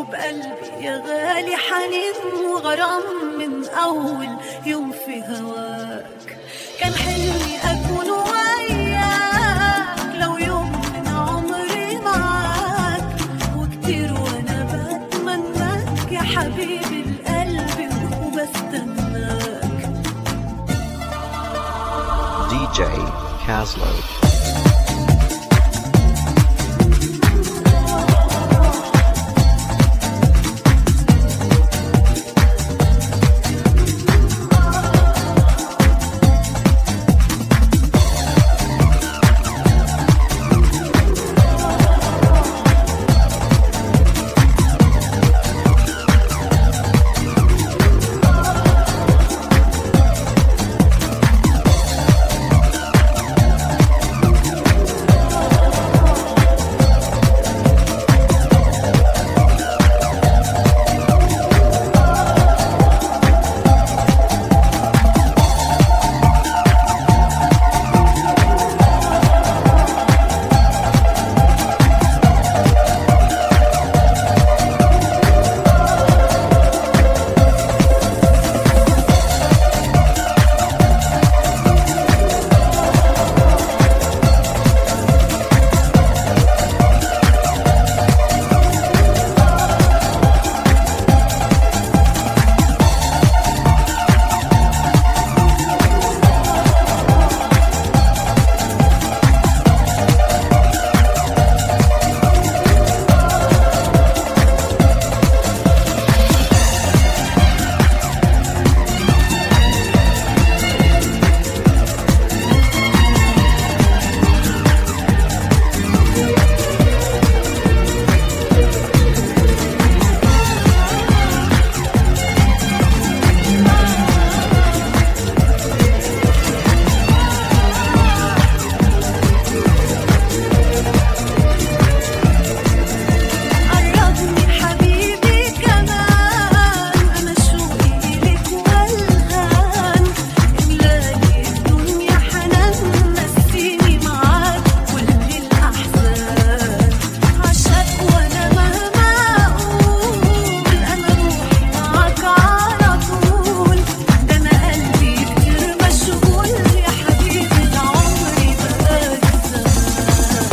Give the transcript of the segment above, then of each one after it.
بقلبي يا غالي حنين وغرام من أول يوم في هواك كان حلمي أكون وياك لو يوم من عمري معاك وكتير وأنا بتمناك يا حبيبي القلب وبستناك DJ Caslow. قربني حبيبي كمان أنا شوقي إليك والهان إملاني الدنيا حنان نسيني معاك كل الأحزان عشاك وأنا مهما أقول أنا روحي معاك على طول ده أنا قلبي كتير مشغول يا حبيبي ده عمري بقالي زمان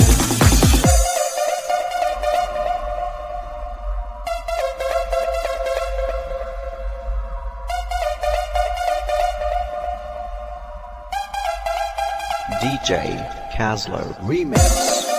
DJ Caslow Remix.